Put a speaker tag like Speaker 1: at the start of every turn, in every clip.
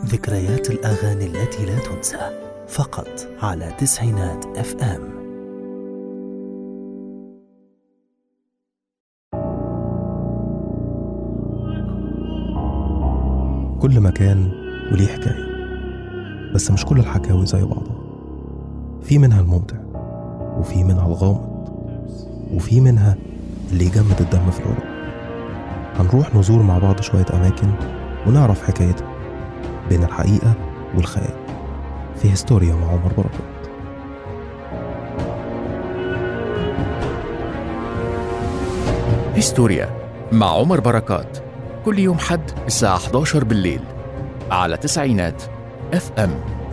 Speaker 1: ذكريات الأغاني التي لا تنسى فقط على تسعينات اف ام
Speaker 2: كل مكان وليه حكاية بس مش كل الحكاوي زي بعضها في منها الممتع وفي منها الغامض وفي منها اللي يجمد الدم في العروق هنروح نزور مع بعض شوية أماكن ونعرف حكايتها بين الحقيقة والخيال في هستوريا مع عمر بركات
Speaker 3: هيستوريا مع عمر بركات كل يوم حد الساعة 11 بالليل على تسعينات اف ام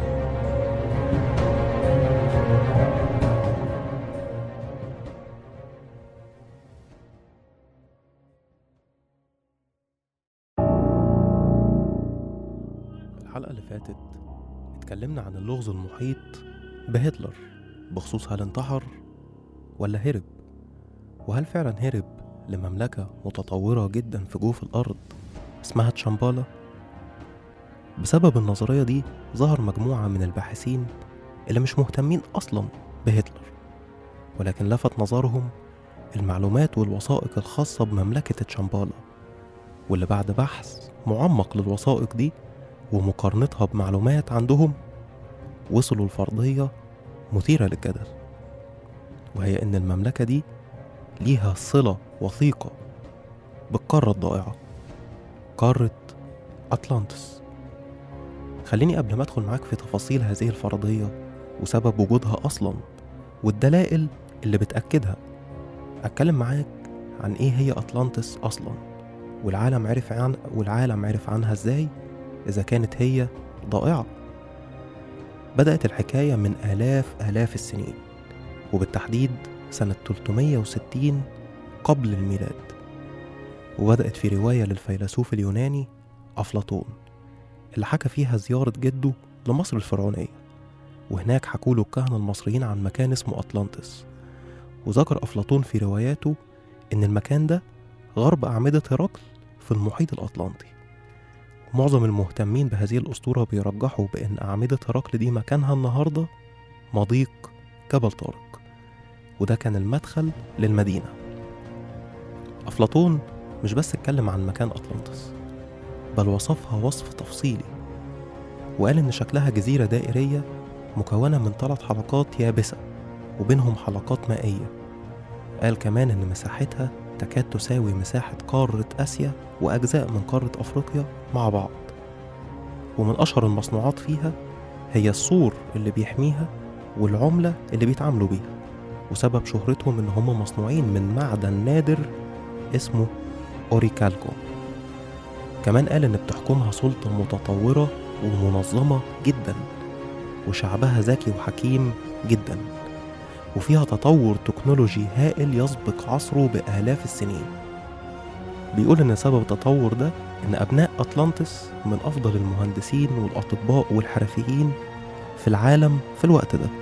Speaker 2: الحلقة اللي فاتت اتكلمنا عن اللغز المحيط بهتلر بخصوص هل انتحر ولا هرب وهل فعلا هرب لمملكة متطورة جدا في جوف الأرض اسمها تشامبالا بسبب النظرية دي ظهر مجموعة من الباحثين اللي مش مهتمين أصلا بهتلر ولكن لفت نظرهم المعلومات والوثائق الخاصة بمملكة تشامبالا واللي بعد بحث معمق للوثائق دي ومقارنتها بمعلومات عندهم وصلوا لفرضية مثيرة للجدل وهي إن المملكة دي ليها صلة وثيقة بالقارة الضائعة قارة أطلانتس خليني قبل ما أدخل معاك في تفاصيل هذه الفرضية وسبب وجودها أصلا والدلائل اللي بتأكدها أتكلم معاك عن إيه هي أطلانتس أصلا والعالم عرف عن والعالم عرف عنها إزاي إذا كانت هي ضائعة بدأت الحكاية من آلاف آلاف السنين وبالتحديد سنة 360 قبل الميلاد وبدأت في رواية للفيلسوف اليوناني أفلاطون اللي حكى فيها زيارة جده لمصر الفرعونية وهناك حكوا له الكهنة المصريين عن مكان اسمه أطلانتس وذكر أفلاطون في رواياته إن المكان ده غرب أعمدة هرقل في المحيط الأطلنطي معظم المهتمين بهذه الأسطورة بيرجحوا بأن أعمدة هرقل دي مكانها النهاردة مضيق جبل طارق وده كان المدخل للمدينة أفلاطون مش بس اتكلم عن مكان أطلانتس بل وصفها وصف تفصيلي وقال إن شكلها جزيرة دائرية مكونة من ثلاث حلقات يابسة وبينهم حلقات مائية قال كمان إن مساحتها تكاد تساوي مساحة قارة آسيا وأجزاء من قارة أفريقيا مع بعض ومن أشهر المصنوعات فيها هي السور اللي بيحميها والعملة اللي بيتعاملوا بيها وسبب شهرتهم إن هم مصنوعين من معدن نادر اسمه أوريكالكو كمان قال إن بتحكمها سلطة متطورة ومنظمة جدا وشعبها ذكي وحكيم جدا وفيها تطور تكنولوجي هائل يسبق عصره بآلاف السنين بيقول إن سبب التطور ده إن أبناء أطلانتس من أفضل المهندسين والأطباء والحرفيين في العالم في الوقت ده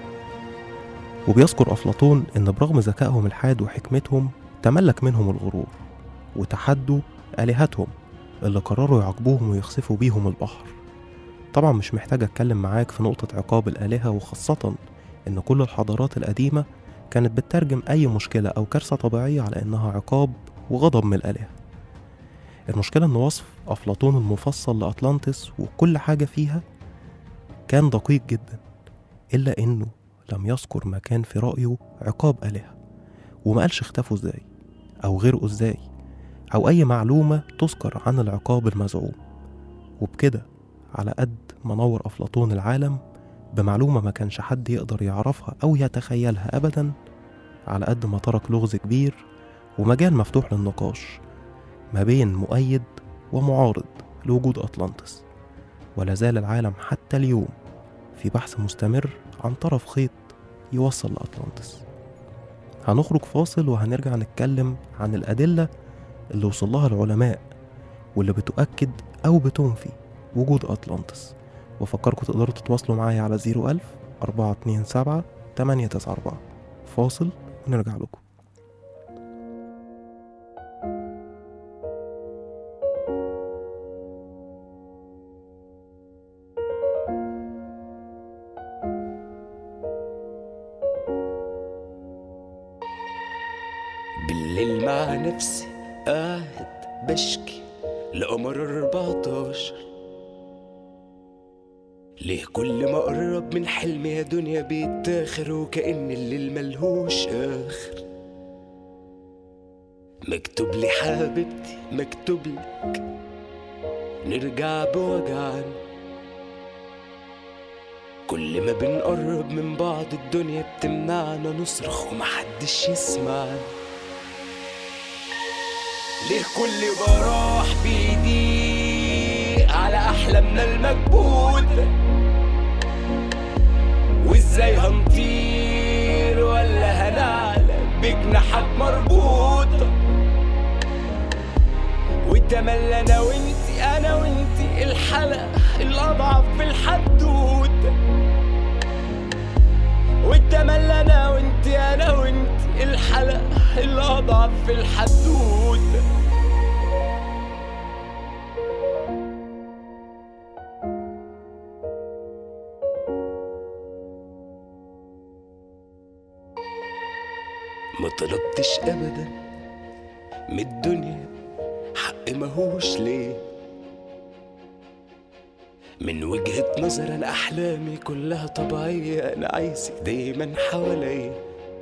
Speaker 2: وبيذكر أفلاطون إن برغم ذكائهم الحاد وحكمتهم تملك منهم الغرور وتحدوا آلهتهم اللي قرروا يعاقبوهم ويخسفوا بيهم البحر طبعا مش محتاج أتكلم معاك في نقطة عقاب الآلهة وخاصة إن كل الحضارات القديمة كانت بتترجم أي مشكلة أو كارثة طبيعية على إنها عقاب وغضب من الآلهة المشكلة إن وصف أفلاطون المفصل لأطلانتس وكل حاجة فيها كان دقيق جدا إلا إنه لم يذكر مكان في رأيه عقاب آلهة وما قالش اختفوا ازاي أو غرقوا ازاي أو أي معلومة تذكر عن العقاب المزعوم وبكده على قد ما نور أفلاطون العالم بمعلومة ما كانش حد يقدر يعرفها أو يتخيلها أبدا على قد ما ترك لغز كبير ومجال مفتوح للنقاش ما بين مؤيد ومعارض لوجود أطلانتس ولا زال العالم حتى اليوم في بحث مستمر عن طرف خيط يوصل لأطلانتس هنخرج فاصل وهنرجع نتكلم عن الأدلة اللي وصل لها العلماء واللي بتؤكد أو بتنفي وجود أطلانتس وفكركم تقدروا تتواصلوا معايا على 01000 427 894 فاصل ونرجع لكم
Speaker 4: نفسي قاعد بشكي لقمر 14 ليه كل ما اقرب من حلمي يا دنيا بيتاخر وكأن الليل ملهوش اخر مكتوب لي حبيبتي مكتوب لك نرجع بوجعنا كل ما بنقرب من بعض الدنيا بتمنعنا نصرخ ومحدش يسمعنا ليه كل براح بيضيق على أحلامنا المكبوتة وازاي هنطير ولا هنعلى بجناحات مربوطة وتملى انا وانتي انا وانتي الحلقة الاضعف في الحدوتة وتملى انا وانتي انا وانتي الحلقة الاضعف في الحدوتة ما طلبتش ابدا من الدنيا حق ماهوش ليه من وجهة نظر انا احلامي كلها طبيعية انا عايزك دايما حواليا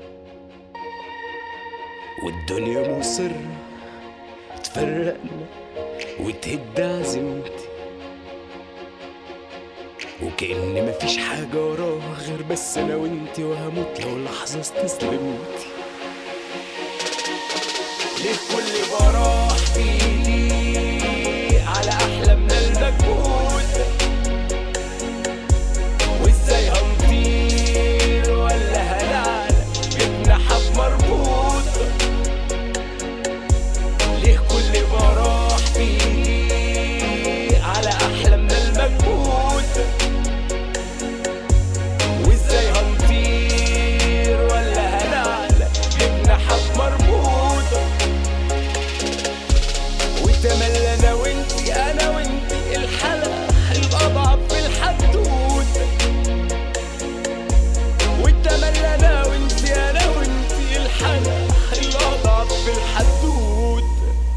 Speaker 4: والدنيا مصرة تفرقنا وتهد عزيمتي وكأن مفيش حاجة وراها غير بس أنا وإنتي وهموت لو لحظة استسلمتي ليه كل براح بيليق على أحلامنا المكبوتة وإزاي هنطير ولا هنعلى بجناحات مربوطة ليه كل براح بيليق على أحلامنا المكبوتة وإزاي هنطير ولا هنعلى بجناحات مربوطة وتملى انا وانتي انا وانتي الحلقة الاضعف في الحدوتة وتملى انا وانتي انا وانتي الحلقة الاضعف في الحدوتة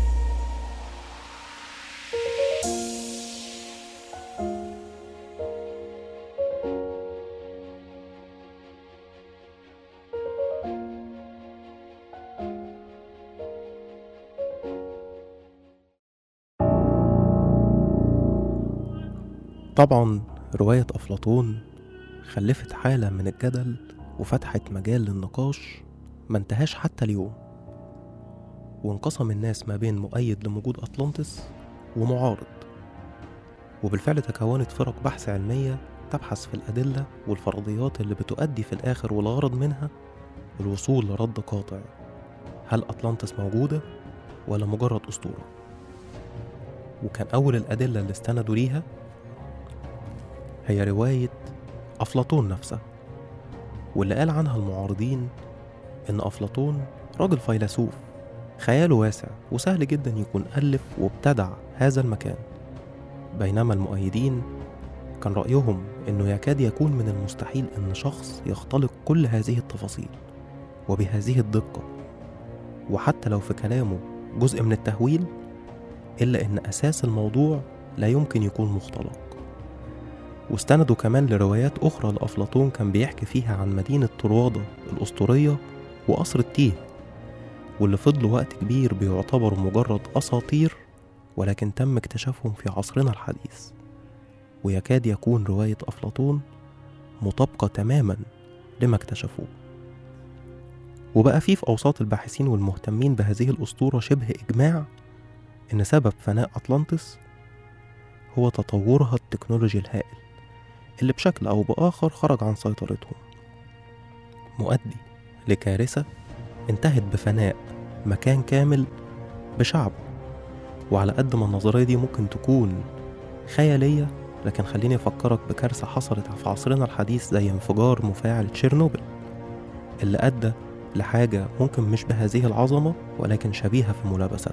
Speaker 2: طبعا رواية أفلاطون خلفت حالة من الجدل وفتحت مجال للنقاش ما انتهاش حتى اليوم وانقسم الناس ما بين مؤيد لوجود أطلانتس ومعارض وبالفعل تكونت فرق بحث علمية تبحث في الأدلة والفرضيات اللي بتؤدي في الآخر والغرض منها الوصول لرد قاطع هل أطلانتس موجودة ولا مجرد أسطورة وكان أول الأدلة اللي استندوا ليها هي رواية أفلاطون نفسه واللي قال عنها المعارضين إن أفلاطون راجل فيلسوف خياله واسع وسهل جدا يكون ألف وابتدع هذا المكان بينما المؤيدين كان رأيهم إنه يكاد يكون من المستحيل إن شخص يختلق كل هذه التفاصيل وبهذه الدقة وحتى لو في كلامه جزء من التهويل إلا إن أساس الموضوع لا يمكن يكون مختلق واستندوا كمان لروايات أخرى لأفلاطون كان بيحكي فيها عن مدينة طروادة الأسطورية وقصر التيه واللي فضلوا وقت كبير بيعتبروا مجرد أساطير ولكن تم اكتشافهم في عصرنا الحديث ويكاد يكون رواية أفلاطون مطابقة تماما لما اكتشفوه وبقى فيه في أوساط الباحثين والمهتمين بهذه الأسطورة شبه إجماع إن سبب فناء أطلانتس هو تطورها التكنولوجي الهائل اللي بشكل أو بآخر خرج عن سيطرتهم مؤدي لكارثة انتهت بفناء مكان كامل بشعبه وعلى قد ما النظرية دي ممكن تكون خيالية لكن خليني أفكرك بكارثة حصلت في عصرنا الحديث زي انفجار مفاعل تشيرنوبل اللي أدى لحاجة ممكن مش بهذه العظمة ولكن شبيهة في ملابستها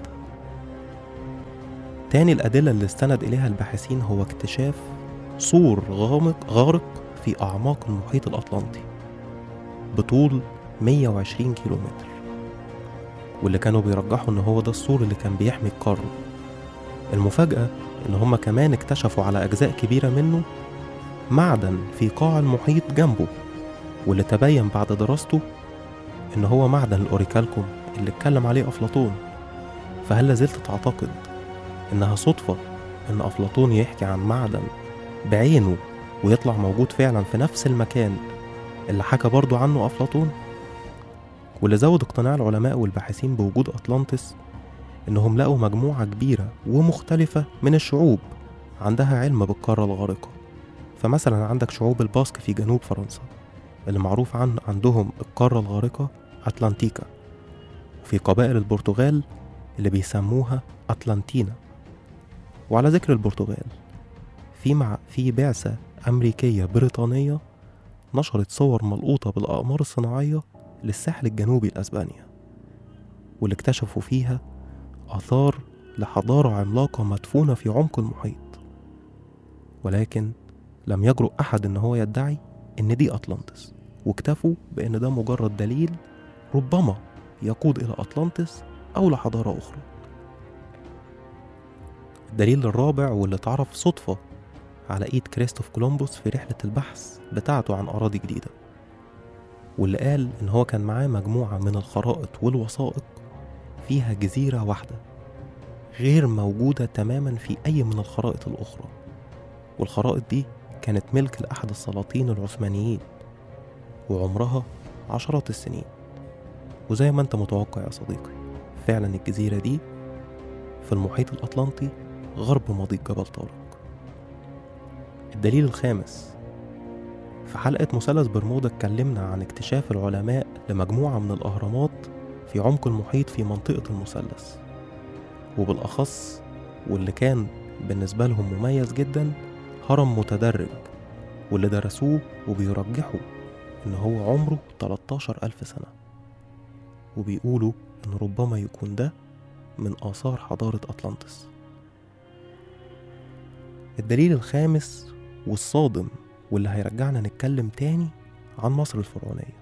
Speaker 2: تاني الأدلة اللي استند إليها الباحثين هو اكتشاف سور غامق غارق في أعماق المحيط الأطلنطي بطول 120 كيلومتر واللي كانوا بيرجحوا إن هو ده السور اللي كان بيحمي القارة المفاجأة إن هما كمان اكتشفوا على أجزاء كبيرة منه معدن في قاع المحيط جنبه واللي تبين بعد دراسته إن هو معدن الأوريكالكوم اللي اتكلم عليه أفلاطون فهل لازلت تعتقد إنها صدفة إن أفلاطون يحكي عن معدن بعينه ويطلع موجود فعلا في نفس المكان اللي حكى برضو عنه أفلاطون واللي زود اقتناع العلماء والباحثين بوجود أطلانتس إنهم لقوا مجموعة كبيرة ومختلفة من الشعوب عندها علم بالقارة الغارقة فمثلا عندك شعوب الباسك في جنوب فرنسا اللي معروف عن عندهم القارة الغارقة أتلانتيكا وفي قبائل البرتغال اللي بيسموها أتلانتينا وعلى ذكر البرتغال في مع في بعثة أمريكية بريطانية نشرت صور ملقوطة بالأقمار الصناعية للساحل الجنوبي لأسبانيا واللي اكتشفوا فيها آثار لحضارة عملاقة مدفونة في عمق المحيط ولكن لم يجرؤ أحد إن هو يدعي إن دي أطلانتس واكتفوا بإن ده مجرد دليل ربما يقود إلى أطلانتس أو لحضارة أخرى الدليل الرابع واللي اتعرف صدفة على إيد كريستوف كولومبوس في رحلة البحث بتاعته عن أراضي جديدة واللي قال إن هو كان معاه مجموعة من الخرائط والوثائق فيها جزيرة واحدة غير موجودة تماما في أي من الخرائط الأخرى والخرائط دي كانت ملك لأحد السلاطين العثمانيين وعمرها عشرات السنين وزي ما انت متوقع يا صديقي فعلا الجزيرة دي في المحيط الأطلنطي غرب مضيق جبل طارق الدليل الخامس في حلقة مثلث برمودا اتكلمنا عن اكتشاف العلماء لمجموعة من الأهرامات في عمق المحيط في منطقة المثلث وبالأخص واللي كان بالنسبة لهم مميز جدا هرم متدرج واللي درسوه وبيرجحوا إن هو عمره 13 ألف سنة وبيقولوا إن ربما يكون ده من آثار حضارة أطلانتس الدليل الخامس والصادم واللي هيرجعنا نتكلم تاني عن مصر الفرعونية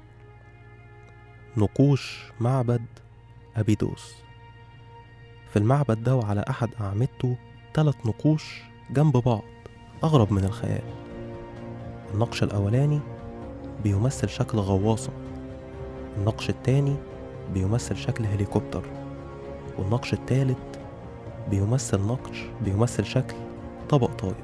Speaker 2: نقوش معبد أبيدوس في المعبد ده وعلى أحد أعمدته تلات نقوش جنب بعض أغرب من الخيال النقش الأولاني بيمثل شكل غواصة النقش التاني بيمثل شكل هليكوبتر والنقش التالت بيمثل نقش بيمثل شكل طبق طاير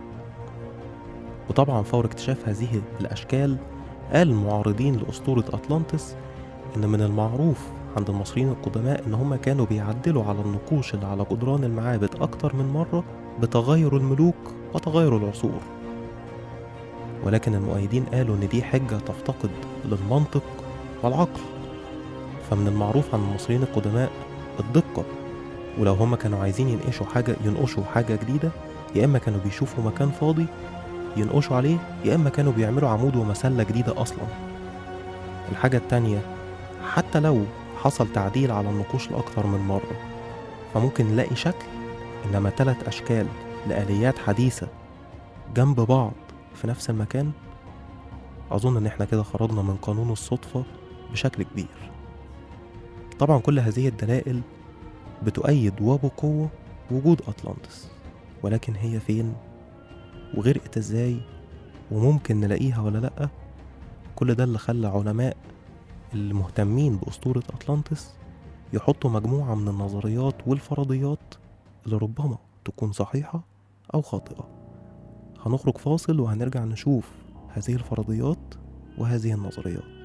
Speaker 2: وطبعا فور اكتشاف هذه الأشكال قال المعارضين لأسطورة أطلانتس إن من المعروف عند المصريين القدماء إن هم كانوا بيعدلوا على النقوش اللي على جدران المعابد أكتر من مرة بتغير الملوك وتغير العصور ولكن المؤيدين قالوا إن دي حجة تفتقد للمنطق والعقل فمن المعروف عن المصريين القدماء الدقة ولو هم كانوا عايزين ينقشوا حاجة ينقشوا حاجة جديدة يا إما كانوا بيشوفوا مكان فاضي ينقشوا عليه يا إما كانوا بيعملوا عمود ومسلة جديدة أصلا الحاجة التانية حتى لو حصل تعديل على النقوش لأكتر من مرة فممكن نلاقي شكل إنما تلات أشكال لآليات حديثة جنب بعض في نفس المكان أظن إن إحنا كده خرجنا من قانون الصدفة بشكل كبير طبعا كل هذه الدلائل بتؤيد وبقوة وجود أطلانتس ولكن هي فين وغرقت ازاي وممكن نلاقيها ولا لأ كل ده اللي خلى علماء المهتمين بأسطورة أطلانتس يحطوا مجموعة من النظريات والفرضيات اللي ربما تكون صحيحة أو خاطئة هنخرج فاصل وهنرجع نشوف هذه الفرضيات وهذه النظريات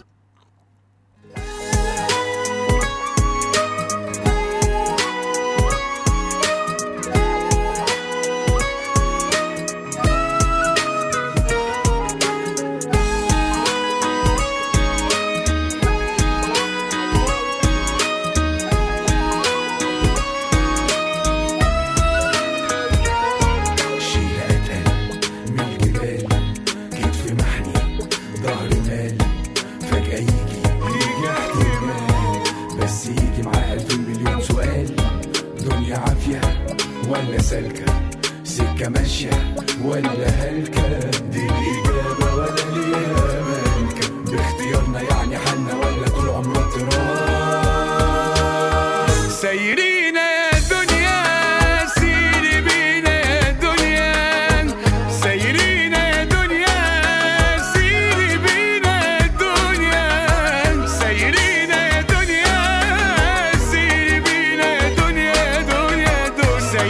Speaker 5: شيل اتقل من الجبال كتف محني ظهر مال فجأة يجي يجي احتمال بس يجي معاه ألف مليون سؤال دنيا عافية ولا سالكة سكة ماشية ولا هلكة دي الإجابة ولا ليها مالكة باختيارنا يعني حالنا ولا طول عمرنا اضطراب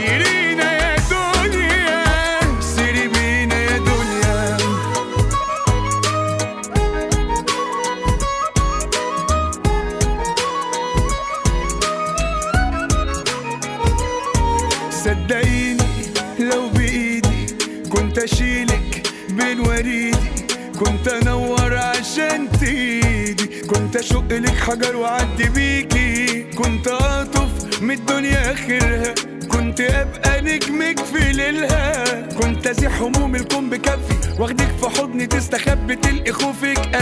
Speaker 5: سيرينا يا دنيا سيري بينا يا دنيا صدقيني لو بايدي كنت اشيلك بين وريدي كنت انور عشان تيجي كنت اشق لك حجر واعدي بيكي كنت اطف من الدنيا اخرها كنت ابقى نجمك في ليلها كنت ازيح هموم الكون بكفي واخدك في حضني تستخبي تلقي خوفك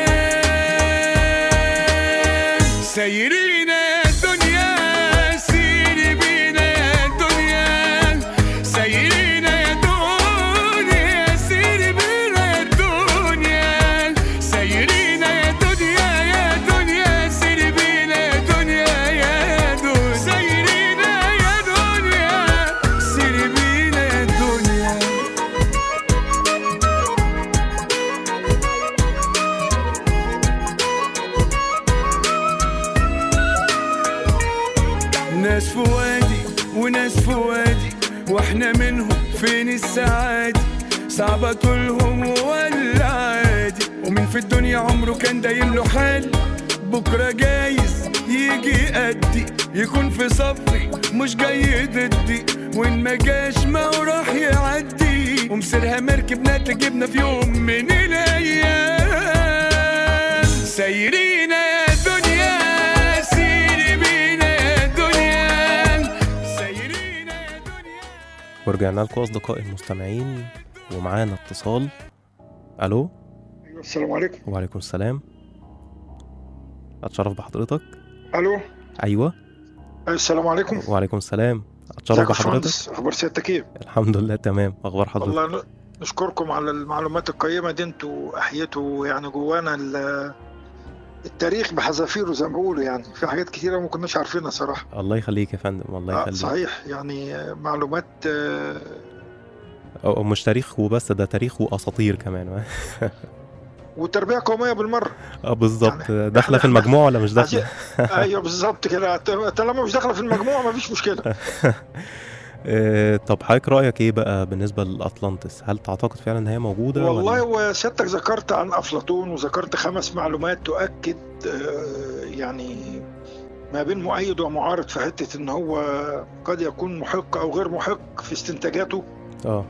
Speaker 5: امان سيرينا يا دنيا سيري بينا يا دنيا سيرينا يا دنيا سيري بينا يا دنيا سيرينا يا دنيا يا دنيا سيري بينا يا دنيا يا دنيا سيرينا يا دنيا سيري بينا يا دنيا ناس في وادي وناس في وادي واحنا منهم فين السعادة صعبة طولهم ولا عادي ومين في الدنيا عمره كان دايم له حال بكرة جايز يجي قدي يكون في صفي مش جاي ضدي وان ما جاش ما هو راح يعدي ومسيرها مركبنا تجيبنا في يوم من الايام سيرينا يا دنيا سيري بينا يا دنيا سيرينا يا دنيا
Speaker 2: ورجعنا لكم أصدقائي المستمعين ومعانا اتصال ألو
Speaker 6: أيوة، السلام عليكم
Speaker 2: وعليكم السلام أتشرف بحضرتك
Speaker 6: الو
Speaker 2: أيوة
Speaker 6: أيوة، السلام عليكم
Speaker 2: وعليكم السلام أتشرف
Speaker 6: ازيك يا
Speaker 2: بحضرتك
Speaker 6: باشمهندس اخبار سيادتك ايه
Speaker 2: الحمد لله تمام أخبار حضرتك
Speaker 6: والله ن- نشكركم على المعلومات القيمه دي انتوا احييتوا يعني جوانا ال- التاريخ بحذافيره زي ما بيقولوا يعني في حاجات كتيره ما كناش عارفينها صراحه
Speaker 2: الله يخليك يا فندم الله
Speaker 6: آه
Speaker 2: يخليك
Speaker 6: صحيح يعني آه، معلومات آه،
Speaker 2: أو أو مش تاريخ وبس ده تاريخ وأساطير كمان
Speaker 6: وتربيه قوميه بالمره
Speaker 2: اه بالظبط
Speaker 6: يعني
Speaker 2: داخلة
Speaker 6: إحنا-
Speaker 2: في المجموع ولا مش
Speaker 6: عايزين-
Speaker 2: داخلة؟
Speaker 6: ايوه بالظبط كده طالما مش داخله في المجموعه ما فيش مشكله
Speaker 2: آه، طب حضرتك رأيك ايه بقى بالنسبة للأطلانتس؟ هل تعتقد فعلا ان هي موجودة
Speaker 6: والله
Speaker 2: ولا؟
Speaker 6: وسيادتك ذكرت عن افلاطون وذكرت خمس معلومات تؤكد آه، يعني ما بين مؤيد ومعارض في حته ان هو قد يكون محق او غير محق في استنتاجاته
Speaker 2: اه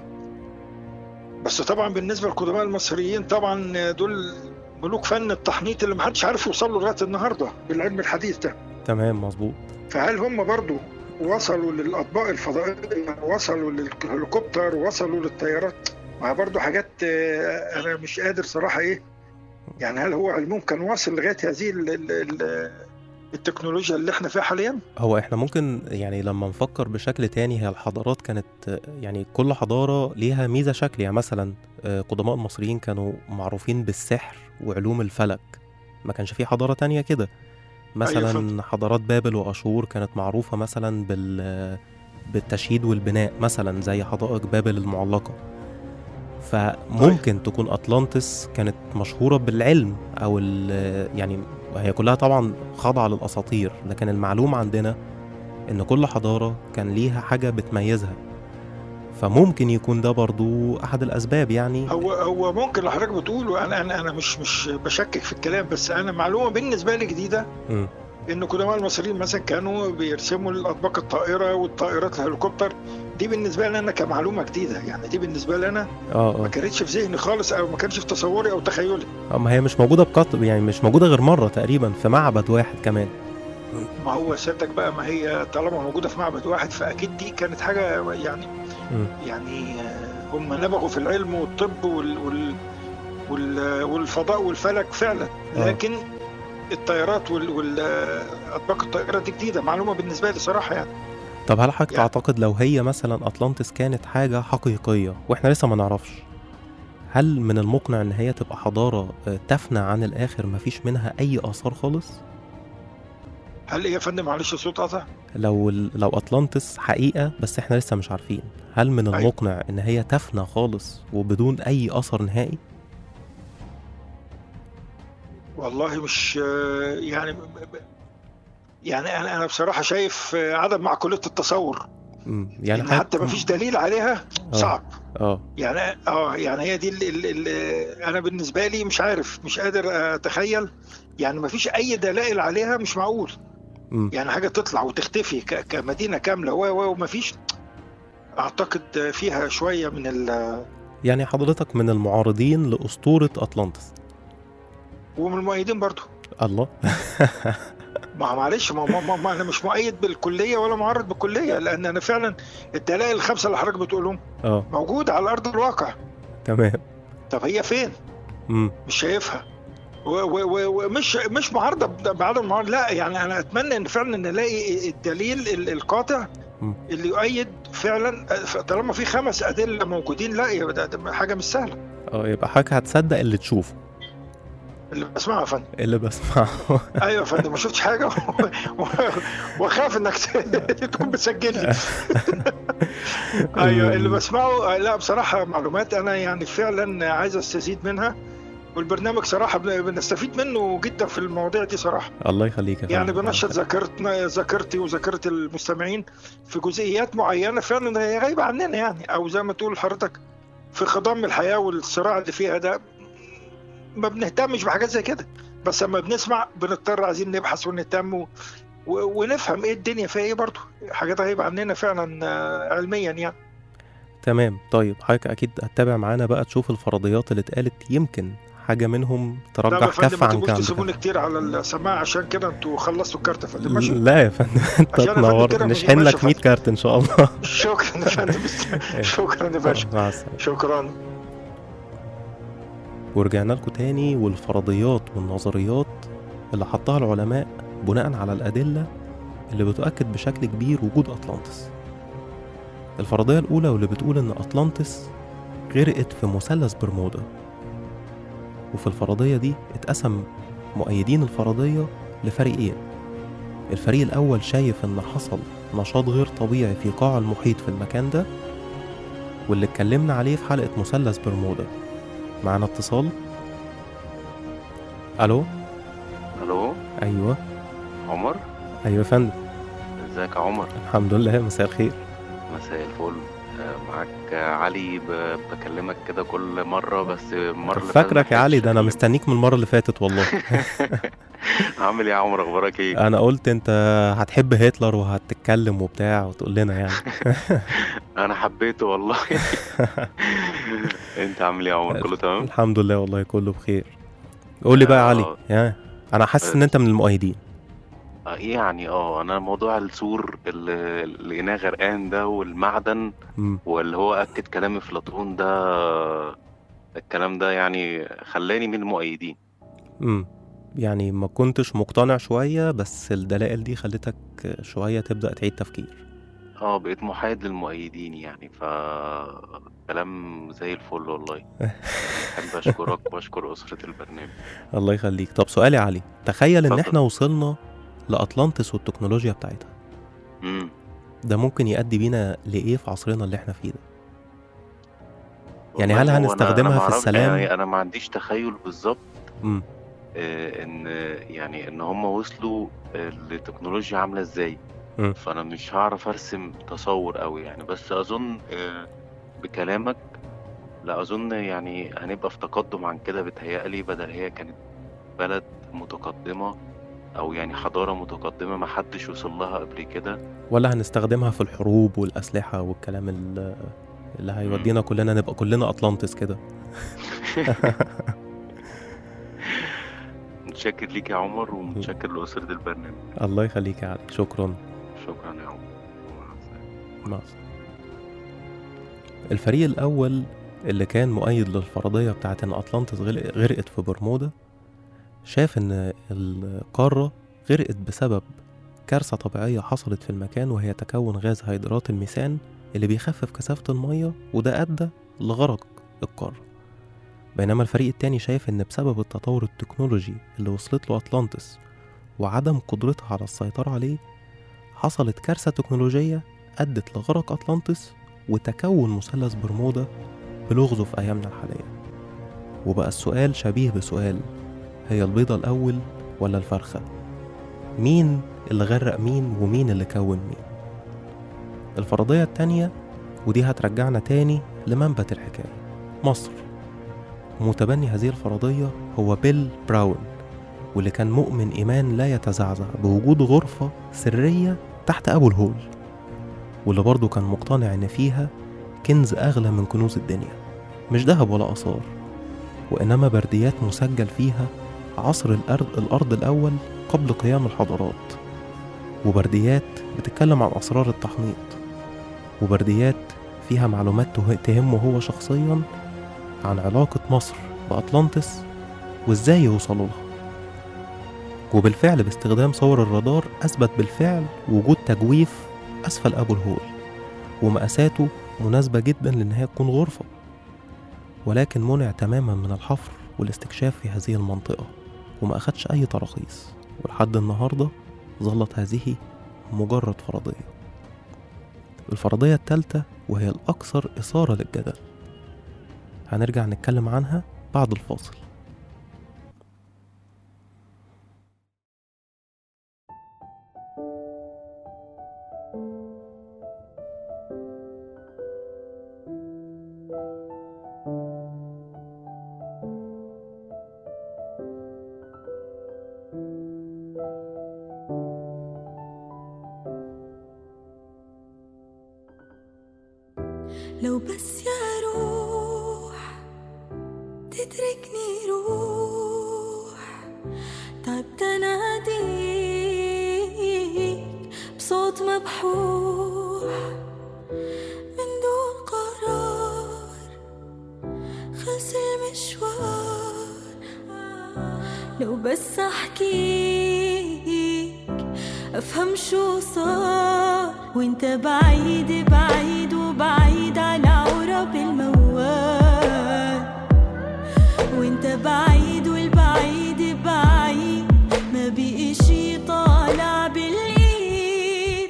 Speaker 6: بس طبعا بالنسبه للقدماء المصريين طبعا دول ملوك فن التحنيط اللي محدش عارف يوصل له لغايه النهارده بالعلم الحديث ده
Speaker 2: تمام مظبوط
Speaker 6: فهل هم برضو وصلوا للاطباق الفضائيه وصلوا للهليكوبتر وصلوا للطيارات ما هي برضو حاجات آه، انا مش قادر صراحه ايه يعني هل هو علمهم كان واصل لغايه هذه ال- ال- ال- التكنولوجيا اللي احنا فيها حاليا
Speaker 2: هو احنا ممكن يعني لما نفكر بشكل تاني هي الحضارات كانت آه، يعني كل حضارة ليها ميزة شكل يعني مثلا آه، قدماء المصريين كانوا معروفين بالسحر وعلوم الفلك ما كانش في حضارة تانية كده مثلا
Speaker 6: فهمت.
Speaker 2: حضارات بابل وأشور كانت معروفة مثلا بال بالتشييد والبناء مثلا زي حدائق بابل المعلقة فممكن تكون أطلانتس كانت مشهورة بالعلم أو ال- يعني هي كلها طبعا خاضعة للأساطير لكن المعلوم عندنا إن كل حضارة كان ليها حاجة بتميزها فممكن يكون ده برضو أحد الأسباب يعني
Speaker 6: هو هو ممكن اللي حضرتك بتقوله انا انا انا مش مش بشكك في الكلام بس انا معلومه بالنسبه لي جديده
Speaker 2: مم.
Speaker 6: ان قدماء المصريين مثلا كانوا بيرسموا الاطباق الطائره والطائرات الهليكوبتر دي بالنسبه لي انا كمعلومه جديده يعني دي بالنسبه لي انا
Speaker 2: اه
Speaker 6: ما
Speaker 2: اه
Speaker 6: كانتش في ذهني خالص او ما كانش في تصوري او تخيلي
Speaker 2: آه، ما هي مش موجودة بقط يعني مش موجودة غير مرة تقريبا في معبد واحد كمان
Speaker 6: ما هو سيادتك بقى ما هي طالما موجوده في معبد واحد فاكيد دي كانت حاجه يعني
Speaker 2: مم.
Speaker 6: يعني آه، هم نبغوا في العلم والطب وال وال وال والفضاء والفلك فعلا
Speaker 2: آه.
Speaker 6: لكن الطيارات وال وال آه، اطباق الطائره دي جديده معلومه بالنسبه لي صراحه يعني
Speaker 2: طب هل حضرتك
Speaker 6: يعني-
Speaker 2: تعتقد لو هي مثلا أطلانتس كانت حاجة حقيقية وإحنا لسه ما نعرفش هل من المقنع إن هي تبقى حضارة آه، تفنى عن الآخر مفيش منها أي آثار خالص؟
Speaker 6: هل ايه يا فندم معلش الصوت قطع
Speaker 2: لو ال- لو أطلانتس حقيقة بس إحنا لسه مش عارفين هل من
Speaker 6: أيوة.
Speaker 2: المقنع إن هي تفنى خالص وبدون أي أثر نهائي؟
Speaker 6: والله مش آه، يعني يعني انا انا بصراحه شايف آه، عدم معقوليه التصور
Speaker 2: مم. يعني
Speaker 6: يعني حتى ما
Speaker 2: حضرتك-
Speaker 6: فيش دليل عليها
Speaker 2: آه.
Speaker 6: صعب
Speaker 2: اه
Speaker 6: يعني اه يعني هي دي اللي اللي انا بالنسبه لي مش عارف مش قادر اتخيل يعني ما فيش اي دلائل عليها مش معقول
Speaker 2: مم.
Speaker 6: يعني حاجه تطلع وتختفي ك- كمدينه كامله و و وما فيش اعتقد فيها شويه من ال
Speaker 2: يعني حضرتك من المعارضين لأسطورة أطلانتس
Speaker 6: ومن المؤيدين برضو
Speaker 2: الله
Speaker 6: ما معلش ما, ما, ما, ما انا مش مؤيد بالكليه ولا معارض بالكليه لان انا فعلا الدلائل الخمسه اللي حضرتك بتقولهم
Speaker 2: اه
Speaker 6: موجوده على ارض الواقع
Speaker 2: تمام
Speaker 6: طب هي فين؟
Speaker 2: مم.
Speaker 6: مش شايفها و- و- و- ومش مش معارضه ب- بعدم المعارضه لا يعني انا اتمنى ان فعلا نلاقي الدليل ال- القاطع
Speaker 2: مم.
Speaker 6: اللي يؤيد فعلا طالما في خمس ادله موجودين لا يبقى ده- ده حاجه مش سهله
Speaker 2: اه يبقى حضرتك هتصدق اللي تشوفه
Speaker 6: اللي بسمعها يا فندم
Speaker 2: اللي بسمعه
Speaker 6: ايوه يا فندم ما شفتش حاجه و- و- واخاف انك تكون بتسجل لي ايوه اللي بسمعه لا بصراحه معلومات انا يعني فعلا عايز استزيد منها والبرنامج صراحه بن- بنستفيد منه جدا في المواضيع دي صراحه
Speaker 2: الله يخليك يا
Speaker 6: يعني
Speaker 2: فندم.
Speaker 6: بنشط ذاكرتنا ذاكرتي وذاكره المستمعين في جزئيات معينه فعلا هي غايبه عننا يعني او زي ما تقول حضرتك في خضم الحياه والصراع اللي فيها ده ما بنهتمش بحاجات زي كده بس لما بنسمع بنضطر عايزين نبحث ونهتم و... و... ونفهم ايه الدنيا فيها ايه برضه حاجات غايبه عننا فعلا آه، علميا يعني
Speaker 2: تمام طيب حضرتك اكيد هتتابع معانا بقى تشوف الفرضيات اللي اتقالت يمكن حاجه منهم
Speaker 6: لا يا
Speaker 2: ترجح
Speaker 6: فندم
Speaker 2: كف
Speaker 6: ما
Speaker 2: عن
Speaker 6: تبقوش
Speaker 2: كف
Speaker 6: تسيبوني كتير على السماعه عشان كده انتوا خلصتوا الكارت يا فندم ماشي
Speaker 2: لا يا فندم انت
Speaker 6: عشان يا فندم
Speaker 2: تنور
Speaker 6: كده
Speaker 2: نشحن
Speaker 6: ماشي
Speaker 2: لك
Speaker 6: يا
Speaker 2: 100
Speaker 6: فندم.
Speaker 2: كارت ان شاء الله
Speaker 6: شكرا يا فندم شكرا يا باشا
Speaker 2: مع السلامه
Speaker 6: شكرا
Speaker 2: ورجعنا لكم تاني والفرضيات والنظريات اللي حطها العلماء بناء على الأدلة اللي بتؤكد بشكل كبير وجود أطلانتس الفرضية الأولى واللي بتقول إن أطلانتس غرقت في مثلث برمودا وفي الفرضية دي اتقسم مؤيدين الفرضية لفريقين الفريق الأول شايف إن حصل نشاط غير طبيعي في قاع المحيط في المكان ده واللي اتكلمنا عليه في حلقة مثلث برمودا معانا اتصال الو
Speaker 7: الو
Speaker 2: ايوه
Speaker 7: عمر
Speaker 2: ايوه يا فندم
Speaker 7: ازيك يا عمر
Speaker 2: الحمد لله مساء الخير
Speaker 7: مساء الفل آه، معاك علي ب- بكلمك كده كل مرة بس المرة اللي فاتت
Speaker 2: فاكرك يا علي ده انا
Speaker 7: ملحقتش
Speaker 2: مستنيك من المره اللي فاتت والله
Speaker 7: أكلمك. عامل ايه يا عمر اخبارك ايه
Speaker 2: انا قلت انت هتحب هتلر وهتتكلم وبتاع وتقول لنا يعني
Speaker 7: انا حبيته والله انت عامل ايه يا عمر كله تمام
Speaker 2: الحمد لله والله كله بخير قول لي بقى يا علي
Speaker 7: آه.
Speaker 2: يا انا حاسس ان انت من المؤيدين
Speaker 7: آه، يعني اه انا موضوع السور اللي اللي لقيناه غرقان ده والمعدن
Speaker 2: مم.
Speaker 7: واللي هو اكد كلام افلاطون ده الكلام ده يعني خلاني من المؤيدين
Speaker 2: مم. يعني ما كنتش مقتنع شويه بس الدلائل دي خلتك شويه تبدا تعيد تفكير
Speaker 7: اه بقيت محايد للمؤيدين يعني ف كلام زي الفل والله بحب اشكرك واشكر اسرة البرنامج
Speaker 2: الله يخليك طب سؤال يا علي تخيل ان
Speaker 7: اتفضل.
Speaker 2: احنا وصلنا لاطلانتس والتكنولوجيا بتاعتها
Speaker 7: امم
Speaker 2: ده ممكن يؤدي بينا لايه في عصرنا اللي احنا فيه ده يعني
Speaker 7: والله
Speaker 2: هل
Speaker 7: هو أنا-
Speaker 2: هنستخدمها
Speaker 7: أنا
Speaker 2: في
Speaker 7: معرف-
Speaker 2: السلام؟
Speaker 7: يعني انا ما عنديش تخيل بالظبط
Speaker 2: مم.
Speaker 7: آه، ان يعني ان هم وصلوا آه، لتكنولوجيا عامله ازاي
Speaker 2: مم.
Speaker 7: فانا مش هعرف ارسم تصور قوي يعني بس اظن آه، بكلامك لا اظن يعني هنبقى في تقدم عن كده بتهيألي بدل هي كانت بلد متقدمة او يعني حضارة متقدمة ما حدش وصل لها قبل كده
Speaker 2: ولا هنستخدمها في الحروب والاسلحه والكلام ال- اللي هيودينا كلنا نبقى كلنا اطلانتس كده
Speaker 7: متشكر ليك يا عمر ومتشكر لأسرة البرنامج
Speaker 2: الله يخليك يا علي شكرا
Speaker 7: شكرا يا عمر مع السلامة.
Speaker 2: مع السلامة. الفريق الأول اللي كان مؤيد للفرضية بتاعت إن أطلانتس غل- غرقت في برمودا شاف إن القارة غرقت بسبب كارثة طبيعية حصلت في المكان وهي تكون غاز هيدرات الميثان اللي بيخفف كثافة المية وده أدى لغرق القارة بينما الفريق التاني شايف إن بسبب التطور التكنولوجي اللي وصلت له أطلانتس وعدم قدرتها على السيطرة عليه حصلت كارثة تكنولوجية أدت لغرق أطلانتس وتكون مثلث برمودا بلغزه في أيامنا الحالية وبقى السؤال شبيه بسؤال هي البيضة الأول ولا الفرخة؟ مين اللي غرق مين ومين اللي كون مين؟ الفرضية التانية ودي هترجعنا تاني لمنبت الحكاية مصر متبني هذه الفرضية هو بيل براون واللي كان مؤمن إيمان لا يتزعزع بوجود غرفة سرية تحت أبو الهول واللي برضه كان مقتنع إن فيها كنز أغلى من كنوز الدنيا مش ذهب ولا آثار وإنما برديات مسجل فيها عصر الأرض, الأرض الأول قبل قيام الحضارات وبرديات بتتكلم عن أسرار التحنيط وبرديات فيها معلومات ته- تهمه هو شخصيا عن علاقة مصر بأطلانتس وإزاي يوصلوا لها وبالفعل باستخدام صور الرادار أثبت بالفعل وجود تجويف أسفل أبو الهول ومقاساته مناسبة جدا لأن هي تكون غرفة ولكن منع تماما من الحفر والاستكشاف في هذه المنطقة وما أخدش أي تراخيص ولحد النهاردة ظلت هذه مجرد فرضية الفرضية التالتة وهي الأكثر إثارة للجدل هنرجع نتكلم عنها بعد الفاصل
Speaker 8: لو بس يا روح تتركني روح تعبت اناديك بصوت مبحوح من دون قرار خلص المشوار لو بس احكيك افهم شو صار وانت بعيد بعيد وبعيد على عرب الموال وانت بعيد والبعيد بعيد ما بقي شي طالع بالايد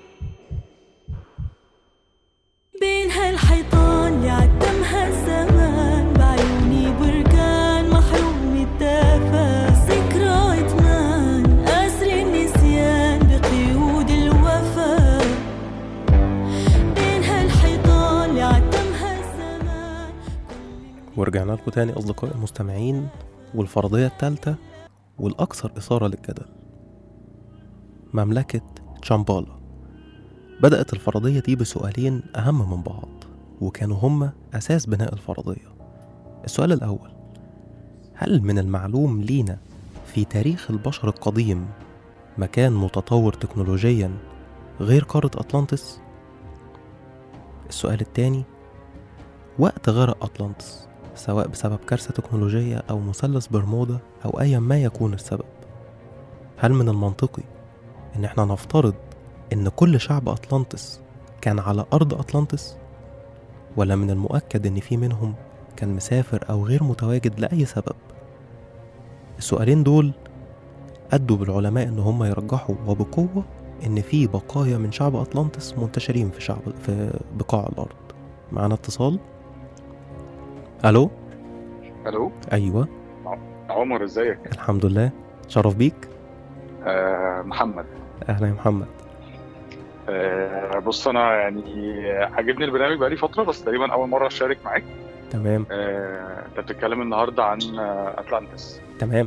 Speaker 8: بين هالحيطان اللي عتمها الزمان بعيوني بركان محروم الدفا ذكرى ادمان اسر النسيان بقيود الوفا بين هالحيطان اللي عتمها الزمان
Speaker 2: ورجعنا لكم تاني أصدقائي المستمعين والفرضية التالتة والأكثر إثارة للجدل مملكة تشامبالا بدأت الفرضية دي بسؤالين أهم من بعض وكانوا هما أساس بناء الفرضية السؤال الأول هل من المعلوم لينا في تاريخ البشر القديم مكان متطور تكنولوجيا غير قارة أطلانتس؟ السؤال التاني وقت غرق أطلانتس سواء بسبب كارثة تكنولوجية أو مثلث برمودا أو أيا ما يكون السبب هل من المنطقي إن إحنا نفترض إن كل شعب أطلانتس كان على أرض أطلانتس ولا من المؤكد إن في منهم كان مسافر أو غير متواجد لأي سبب السؤالين دول أدوا بالعلماء إن هم يرجحوا وبقوة إن في بقايا من شعب أطلانتس منتشرين في شعب في بقاع الأرض معانا اتصال ألو
Speaker 9: الو
Speaker 2: أيوة
Speaker 9: عمر ازيك
Speaker 2: الحمد لله شرف بيك
Speaker 9: آه محمد
Speaker 2: أهلا يا محمد
Speaker 9: آه بص انا يعني عاجبني البرنامج بقالي فتره بس تقريبا اول مره اشارك معاك
Speaker 2: تمام
Speaker 9: آه انت بتتكلم النهارده عن آه، اتلانتس
Speaker 2: تمام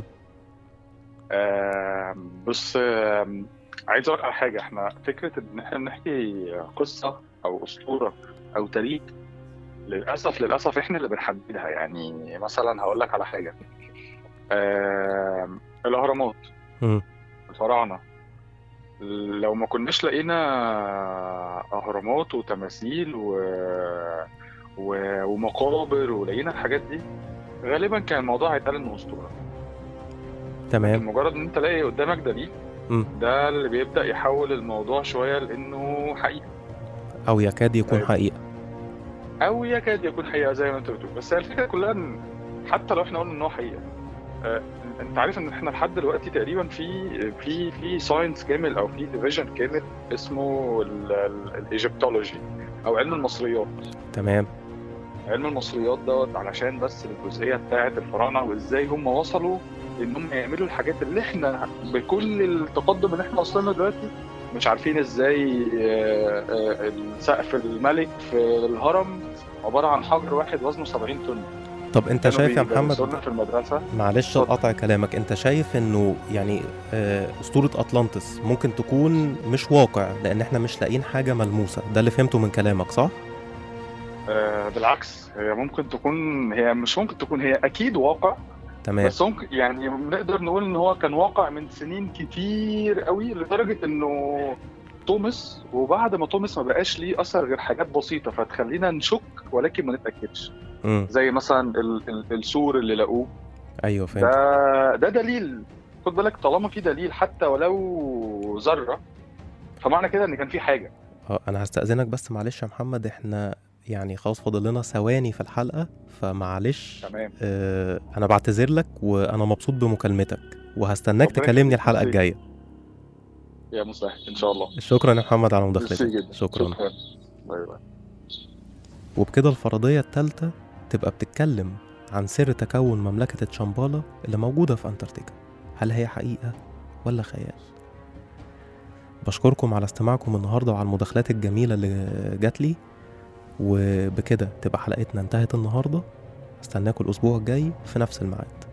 Speaker 9: آه بص آه عايز اقول على حاجه احنا فكره ان احنا بنحكي قصه او اسطوره او تاريخ للاسف للاسف احنا اللي بنحددها يعني مثلا هقول لك على حاجه آه الاهرامات
Speaker 2: مم.
Speaker 9: الفراعنه لو ما كناش لقينا اهرامات وتماثيل و... و... ومقابر ولقينا الحاجات دي غالبا كان الموضوع هيتقال انه اسطوره
Speaker 2: تمام
Speaker 9: مجرد ان انت تلاقي قدامك دليل
Speaker 2: مم.
Speaker 9: ده اللي بيبدا يحول الموضوع شويه لانه حقيقه
Speaker 2: أو يكاد يكون
Speaker 9: أيوة.
Speaker 2: حقيقة
Speaker 9: او يكاد يكون حقيقه زي ما انت بتقول بس هي الفكره كلها ان حتى لو احنا قلنا ان هو حقيقه آه، انت عارف ان احنا لحد دلوقتي تقريبا في في في ساينس كامل او في ديفيجن كامل اسمه الايجيبتولوجي او علم المصريات
Speaker 2: تمام
Speaker 9: علم المصريات دوت علشان بس الجزئيه بتاعه الفراعنه وازاي هم وصلوا ان هم يعملوا الحاجات اللي احنا بكل التقدم اللي احنا وصلنا دلوقتي مش عارفين ازاي آه، آه، السقف الملك في الهرم عباره عن حجر واحد وزنه 70 طن
Speaker 2: طب انت
Speaker 9: كانوا
Speaker 2: شايف يا
Speaker 9: بيدرسونا
Speaker 2: محمد
Speaker 9: في المدرسه
Speaker 2: معلش
Speaker 9: اتفضل.
Speaker 2: قطع كلامك انت شايف انه يعني آه، اسطوره اطلانتس ممكن تكون مش واقع لان احنا مش لاقيين حاجه ملموسه ده اللي فهمته من كلامك صح
Speaker 9: آه، بالعكس هي ممكن تكون هي مش ممكن تكون هي اكيد واقع
Speaker 2: تمام
Speaker 9: بس ممكن يعني نقدر نقول ان هو كان واقع من سنين كتير قوي لدرجه انه توماس وبعد ما توماس ما بقاش ليه اثر غير حاجات بسيطه فتخلينا نشك ولكن ما نتاكدش
Speaker 2: امم
Speaker 9: زي مثلا ال- ال- السور اللي لقوه
Speaker 2: ايوه فهمت
Speaker 9: ده ده دليل خد بالك طالما في دليل حتى ولو ذره فمعنى كده ان كان في حاجه
Speaker 2: اه انا هستأذنك بس معلش يا محمد احنا يعني خلاص فاضل لنا ثواني في الحلقه فمعلش
Speaker 9: تمام
Speaker 2: آه انا بعتذر لك وانا مبسوط بمكالمتك وهستناك
Speaker 9: ربنا
Speaker 2: تكلمني
Speaker 9: يخليك،
Speaker 2: الحلقه
Speaker 9: ميرسي.
Speaker 2: الجايه
Speaker 9: يا مسهل ان شاء الله
Speaker 2: شكرا يا محمد على
Speaker 9: ميرسي
Speaker 2: مداخلتك
Speaker 9: جدا
Speaker 2: شكرا
Speaker 9: شكرا باي باي
Speaker 2: وبكده الفرضية التالتة تبقى بتتكلم عن سر تكون مملكة تشامبالا اللي موجودة في أنتاركتيكا هل هي حقيقة ولا خيال؟ بشكركم على استماعكم النهاردة وعلى المداخلات الجميلة اللي جات لي وبكده تبقى حلقتنا انتهت النهاردة استناكم الأسبوع الجاي في نفس الميعاد